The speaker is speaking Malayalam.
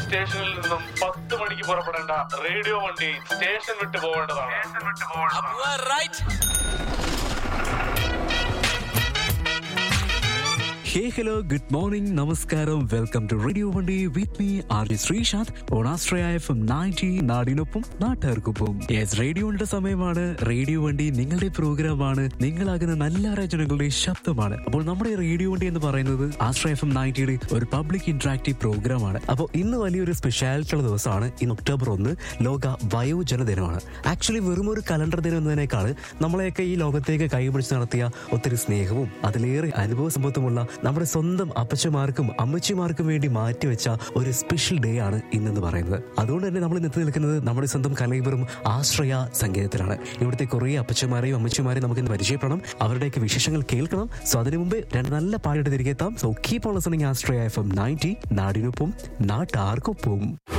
സ്റ്റേഷനിൽ നിന്നും പത്ത് മണിക്ക് പുറപ്പെടേണ്ട റേഡിയോ വണ്ടി സ്റ്റേഷൻ വിട്ടു പോകേണ്ടതാണ് ഹേ ഹലോ ഗുഡ് മോർണിംഗ് നമസ്കാരം വെൽക്കം ടു റേഡിയോ വണ്ടി with me R J Sreesanth ഓണാസ്ട്രയ എഫ് എം നയൻറ്റി നാടിനൊപ്പം നാട്ടുകാർക്കൊപ്പം യെസ് റേഡിയോയുടെ സമയമാണ് റേഡിയോ വണ്ടി നിങ്ങളുടെ പ്രോഗ്രാമാണ് നിങ്ങളാകുന്ന നല്ല രചനകളുടെ ശബ്ദമാണ് അപ്പോൾ നമ്മുടെ ഈ റേഡിയോ വണ്ടി എന്ന് പറയുന്നത് ആസ്ട്രയ എഫ് എം നയൻറ്റിയുടെ ഒരു പബ്ലിക് ഇന്ററാക്റ്റീവ് പ്രോഗ്രാമാണ് അപ്പോൾ ഇന്ന് വലിയൊരു സ്പെഷ്യാലിറ്റി ഉള്ള ദിവസമാണ് ഇന്ന് ഒക്ടോബർ ഒന്ന് ലോക വയോജന ദിനമാണ് ആക്ച്വലി വെറും ഒരു കലണ്ടർ ദിനം എന്നതിനേക്കാൾ നമ്മളെയൊക്കെ ഈ ലോകത്തേക്ക് കൈപിടിച്ച് നടത്തിയ ഒത്തിരി സ്നേഹവും അതിലേറെ അനുഭവ സമ്പത്തുമുള്ള നമ്മുടെ സ്വന്തം അപ്പച്ചമാർക്കും അമ്മച്ചിമാർക്കും വേണ്ടി മാറ്റിവെച്ച ഒരു സ്പെഷ്യൽ ഡേ ആണ് ഇന്നെന്ന് പറയുന്നത് അതുകൊണ്ട് തന്നെ നമ്മൾ ഇന്നത്തെ നിൽക്കുന്നത് നമ്മുടെ സ്വന്തം കലൈബറും ആശ്രയ സംഗീതത്തിലാണ് ഇവിടുത്തെ കുറേ അപ്പച്ചമാരെയും അമ്മച്ചിമാരെയും നമുക്ക് ഇന്ന് പരിചയപ്പെടണം അവരുടെയൊക്കെ വിശേഷങ്ങൾ കേൾക്കണം സോ അതിനു മുമ്പേ രണ്ട് നല്ല പാടിയിട്ട് തിരികെ എത്താം so keep on listening Asraya F M ninety നാടിനൊപ്പം നാട്ടാർക്കൊപ്പം